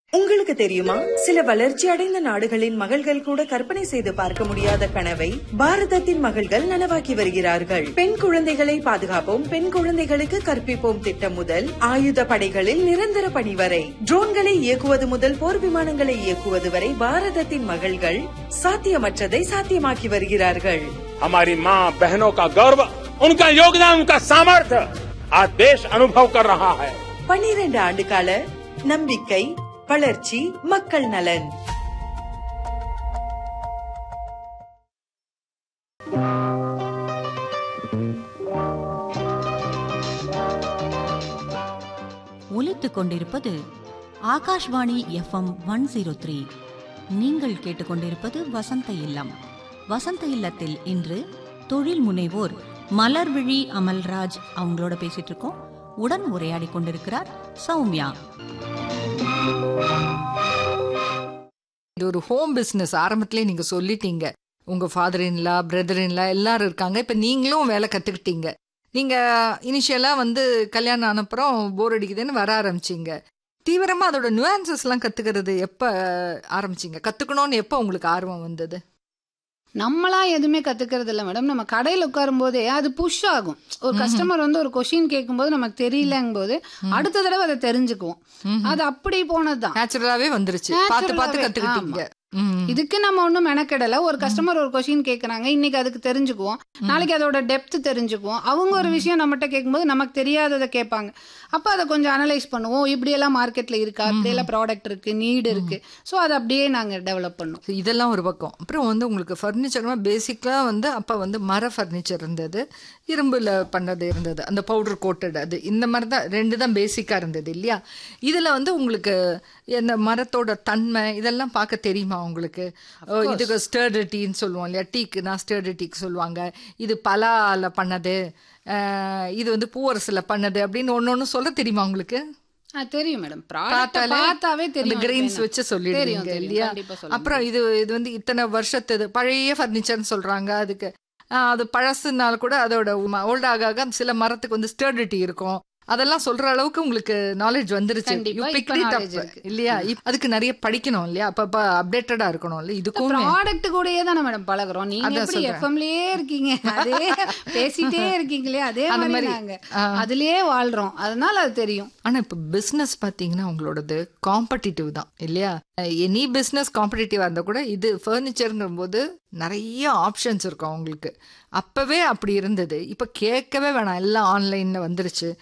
உங்களுக்கு தெரியுமா சில வளர்ச்சி அடைந்த நாடுகளின் மகள்கள் கூட கற்பனை செய்து பார்க்க முடியாத கனவை பாரதத்தின் மகள்கள் நனவாக்கி வருகிறார்கள் பெண் குழந்தைகளை பாதுகாப்போம் பெண் குழந்தைகளுக்கு கற்பிப்போம் திட்டம் முதல் ஆயுத படைகளில் நிரந்தர பணி வரை ட்ரோன்களை இயக்குவது முதல் போர் விமானங்களை இயக்குவது வரை பாரதத்தின் மகள்கள் சாத்தியமற்றதை சாத்தியமாக்கி வருகிறார்கள் हमारी माँ बहनों का गौरव उनका योगदान उनका सामर्थ्य आज देश अनुभव कर रहा है பன்னிரண்டு ஆண்டு கால நம்பிக்கை வளர்ச்சி மக்கள் நலன் ஒலித்துக் கொண்டிருப்பது Akashvani FM one zero three நீங்கள் கேட்டுக்கொண்டிருப்பது வசந்த இல்லம் வசந்த இல்லத்தில் இன்று தொழில் முனைவோர் மலர்விழி அமல்ராஜ் அவங்களோட பேசிட்டு இருக்கோம் உடன் உரையாடி கொண்டிருக்கிறார் சௌமியா இது ஒரு ஹோம் பிஸ்னஸ் ஆரம்பத்திலே நீங்க சொல்லிட்டீங்க உங்க ஃபாதர் இன்லா பிரதர் இன்லா எல்லாரும் இருக்காங்க இப்ப நீங்களும் வேலை கத்துக்கிட்டீங்க நீங்க இனிஷியலா வந்து கல்யாணம் ஆனப்புறம் போர் அடிக்குதுன்னு வர ஆரம்பிச்சீங்க தீவிரமா அதோட நுவான்சஸ் எல்லாம் கத்துக்கிறது எப்ப ஆரம்பிச்சீங்க கத்துக்கணும்னு எப்ப உங்களுக்கு ஆர்வம் வந்தது நம்மளா எதுவுமே கத்துக்கிறது இல்ல மேடம் நம்ம கடையில் உட்காரும் போதே அது புஷ் ஆகும் ஒரு கஸ்டமர் வந்து ஒரு கொஷின் கேட்கும்போது நமக்கு தெரியலங்கும் போது அடுத்த தடவை அதை தெரிஞ்சுக்குவோம் அது அப்படி போனதுதான் நேச்சுரலாவே வந்துருச்சு பார்த்து பார்த்து Naturally, கத்துக்கிட்டீங்க ம். இதுக்கு நம்ம ஒன்றும் மெனக்கெடல ஒரு கஸ்டமர் ஒரு கொஷின் கேட்குறாங்க இன்னைக்கு அதுக்கு தெரிஞ்சுக்குவோம் நாளைக்கு அதோட டெப்த் தெரிஞ்சுக்குவோம் அவங்க ஒரு விஷயம் நம்மகிட்ட கேட்கும்போது நமக்கு தெரியாததை கேட்பாங்க அப்போ அதை கொஞ்சம் அனலைஸ் பண்ணுவோம் இப்படியெல்லாம் மார்க்கெட்ல இருக்கா இப்படியெல்லாம் ப்ராடக்ட் இருக்கு நீடு இருக்கு ஸோ அதை அப்படியே நாங்கள் டெவலப் பண்ணோம் So, இதெல்லாம் ஒரு பக்கம் அப்புறம் வந்து உங்களுக்கு ஃபர்னிச்சர்னா பேசிக்காக வந்து அப்போ வந்து மர ஃபர்னிச்சர் இருந்தது இரும்புல பண்ணது இருந்தது அந்த பவுடர் கோட்டட் அது இந்த மாதிரி தான் ரெண்டு தான் பேசிக்காக இருந்தது இல்லையா இதில் வந்து உங்களுக்கு இந்த மரத்தோட தன்மை இதெல்லாம் பார்க்க தெரியுமா உங்களுக்கு ஓ, இதுக்கு ஸ்டர்டிட்டின்னு சொல்லுவோம் இல்லையா டீக்குனா ஸ்டர்டிட்டிக்கு சொல்லுவாங்க இது பலால பண்ணது அஹ், இது வந்து பூவரசில் பண்ணது அப்படின்னு ஒன்று ஒன்று சொல்ல தெரியுமா உங்களுக்கு ஆ தெரியும் மேடம் ப்ராடக்ட் பார்த்தாலே பார்த்தாவே அந்த தெரியும் கிரெயின்ஸ் அது வச்சு தெரியும், சொல்லிடுவீங்க தெரியும். இல்லையா கண்டிப்பா சொல்ல அப்புறம் இது இது வந்து இத்தனை வருஷத்து பழைய ஃபர்னிச்சர்னு சொல்றாங்க அதுக்கு ஆஹ், அது பழசுனால கூட அதோட ஓல்ட் ஆக ஆக சில மரத்துக்கு வந்து ஸ்டர்டிட்டி இருக்கும் அதெல்லாம் சொல்ற அளவுக்கு உங்களுக்கு நாலேஜ் வந்துருச்சு கண்டிப்பா, You இப்ப picked it up, knowledge இருக்கு. இல்லையா இப்- அதுக்கு நிறைய படிக்கணும் இல்லையா அப்பப்ப அப்டேட்டடா இருக்கணும் இல்ல இதுக்கும் ப்ராடக்ட் கூடயே தானே மேடம் பழகுறோம் நீங்க அதான் எப்படி சொல்றேன். எஃப்எம்லயே இருக்கீங்க அதே பேசிட்டே இருக்கீங்களே அதே அந்த மாதிரி மாதிரி, நாங்க ஆ. அதுலயே வாழ்றோம் அதனால அது தெரியும் ஆனா இப்ப பிசினஸ் பாத்தீங்கன்னா உங்களோடது காம்படிட்டிவ் தான் இல்லையா எனி பிசினஸ் காம்படிட்டிவா இருந்தா கூட இது ஃபர்னிச்சருங்கிற போது நிறைய ஆப்ஷன்ஸ் இருக்கும் உங்களுக்கு அப்பவே அப்படி இருந்தது இப்ப கேட்கவே வேணாம் எல்லாம் ஆன்லைன்ல வந்துருச்சு